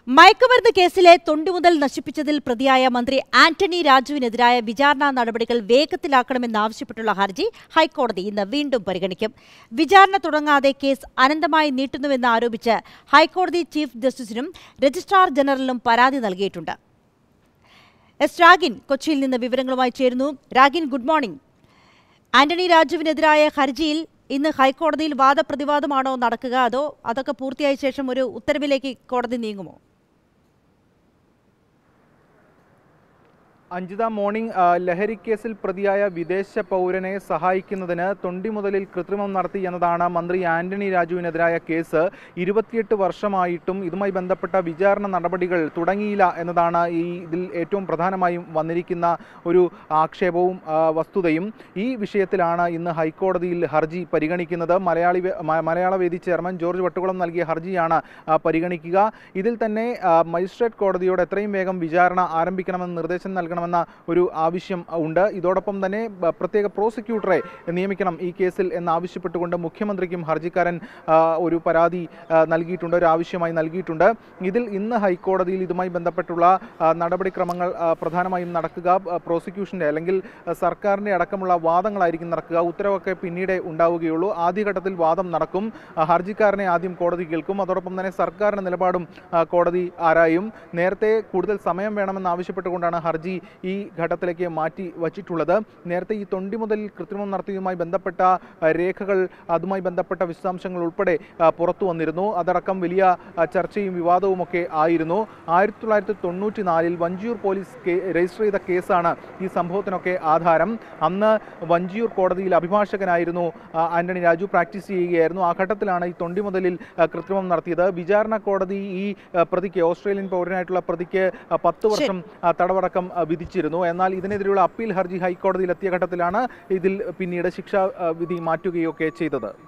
മയക്കുമരുന്ന് കേസിലെ തൊണ്ടിമുതൽ നശിപ്പിച്ചതിൽ പ്രതിയായ മന്ത്രി ആന്റണി രാജുവിനെതിരായ വിചാരണ നടപടികൾ വേഗത്തിലാക്കണമെന്നാവശ്യപ്പെട്ടുള്ള ഹർജി ഹൈക്കോടതി ഇന്ന് വീണ്ടും പരിഗണിക്കും വിചാരണ തുടങ്ങാതെ കേസ് അനന്തമായി നീട്ടുന്നുവെന്ന് ആരോപിച്ച് ഹൈക്കോടതി ചീഫ് ജസ്റ്റിസിനും രജിസ്ട്രാർ ജനറലിനും പരാതി നൽകിയിട്ടുണ്ട് എസ് രാഗിൻ കൊച്ചിയിൽ നിന്ന് വിവരങ്ങളുമായി ചേരുന്നു രാഗിൻ ഗുഡ് മോർണിംഗ് ആന്റണി രാജുവിനെതിരായ ഹർജിയിൽ ഇന്ന് ഹൈക്കോടതിയിൽ വാദപ്രതിവാദമാണോ നടക്കുക അതോ അതൊക്കെ പൂർത്തിയായ ശേഷം ഒരു ഉത്തരവിലേക്ക് കോടതി നീങ്ങുമോ അഞ്ജിത മോർണിംഗ് ആ, ലഹരിക്കേസിൽ പ്രതിയായ വിദേശ പൗരനെ സഹായിക്കുന്നതിന് തൊണ്ടിമുതലിൽ കൃത്രിമം നടത്തി എന്നതാണ് മന്ത്രി ആന്റണി രാജുവിനെതിരായ കേസ് ഇരുപത്തിയെട്ട് വർഷമായിട്ടും ഇതുമായി ബന്ധപ്പെട്ട വിചാരണ നടപടികൾ തുടങ്ങിയില്ല എന്നതാണ് ഈ ഇതിൽ ഏറ്റവും പ്രധാനമായും വന്നിരിക്കുന്ന ഒരു ആക്ഷേപവും ആ, വസ്തുതയും ഈ വിഷയത്തിലാണ് ഇന്ന് ഹൈക്കോടതിയിൽ ഹർജി പരിഗണിക്കുന്നത് മലയാളി വേ- മ- മലയാള വേദി ചെയർമാൻ ജോർജ് വട്ടുകുളം നൽകിയ ഹർജിയാണ് ആ, പരിഗണിക്കുക ഇതിൽ തന്നെ ആ, മജിസ്ട്രേറ്റ് കോടതിയോട് എത്രയും വേഗം വിചാരണ ആരംഭിക്കണമെന്ന് നിർദ്ദേശം നൽകണമെന്ന ഒരു ആവശ്യം ഉണ്ട് ഇതോടൊപ്പം തന്നെ ബ- പ്രത്യേക പ്രോസിക്യൂട്ടറെ നിയമിക്കണം ഈ കേസിൽ എന്നാവശ്യപ്പെട്ടുകൊണ്ട് മുഖ്യമന്ത്രിക്കും ഹർജിക്കാരൻ ആ, ഒരു പരാതി ആ, നൽകിയിട്ടുണ്ട് ഒരു ആവശ്യമായി നൽകിയിട്ടുണ്ട് ഇതിൽ ഇന്ന് ഹൈക്കോടതിയിൽ ഇതുമായി ബന്ധപ്പെട്ടുള്ള ആ, നടപടിക്രമങ്ങൾ ആ, പ്രധാനമായും നടക്കുക ആ, പ്രോസിക്യൂഷൻ്റെ അല്ലെങ്കിൽ ആ, സർക്കാരിൻ്റെ അടക്കമുള്ള വാദങ്ങളായിരിക്കും നടക്കുക ഉത്തരവൊക്കെ പിന്നീട് ഉണ്ടാവുകയുള്ളൂ ആദ്യഘട്ടത്തിൽ വാദം നടക്കും ആ, ഹർജിക്കാരനെ ആദ്യം കോടതി കേൾക്കും അതോടൊപ്പം തന്നെ സർക്കാരിൻ്റെ നിലപാടും ആ, കോടതി ആരായും നേരത്തെ കൂടുതൽ സമയം വേണമെന്ന് ആവശ്യപ്പെട്ടുകൊണ്ടാണ് ഹർജി ഈ ഘട്ടത്തിലേക്ക് മാറ്റി വച്ചിട്ടുള്ളത് നേരത്തെ ഈ തൊണ്ടി മുതൽ കൃത്രിമം നടത്തിയതുമായി ബന്ധപ്പെട്ട ആ, രേഖകൾ അതുമായി ബന്ധപ്പെട്ട വിശദാംശങ്ങൾ ഉൾപ്പെടെ ആ, പുറത്തു വന്നിരുന്നു അതടക്കം വലിയ ആ, ചർച്ചയും വിവാദവുമൊക്കെ ആയിരുന്നു ആയിരത്തി തൊള്ളായിരത്തി തൊണ്ണൂറ്റി നാലിൽ വഞ്ചിയൂർ പോലീസ് കേ- രജിസ്റ്റർ ചെയ്ത കേസാണ് ഈ സംഭവത്തിനൊക്കെ ആധാരം അന്ന് വഞ്ചിയൂർ കോടതിയിൽ അഭിഭാഷകനായിരുന്നു ആ, ആന്റണി രാജു പ്രാക്ടീസ് ചെയ്യുകയായിരുന്നു ആ ഘട്ടത്തിലാണ് ഈ തൊണ്ടി മുതലിൽ ആ, കൃത്രിമം നടത്തിയത് വിചാരണ കോടതി ഈ ആ, പ്രതിക്ക് ഓസ്ട്രേലിയൻ പൗരനായിട്ടുള്ള പ്രതിക്ക് ആ, പത്ത് വർഷം ആ, തടവടക്കം ആ, വിധിച്ചിരുന്നു എന്നാൽ ഇതിനെതിരെയുള്ള അപ്പീൽ ഹർജി ഹൈക്കോടതിയിൽ എത്തിയ ഘട്ടത്തിലാണ് ഇതിൽ പിന്നീട് ശിക്ഷാ ആ, വിധി മാറ്റുകയൊക്കെ ചെയ്തത്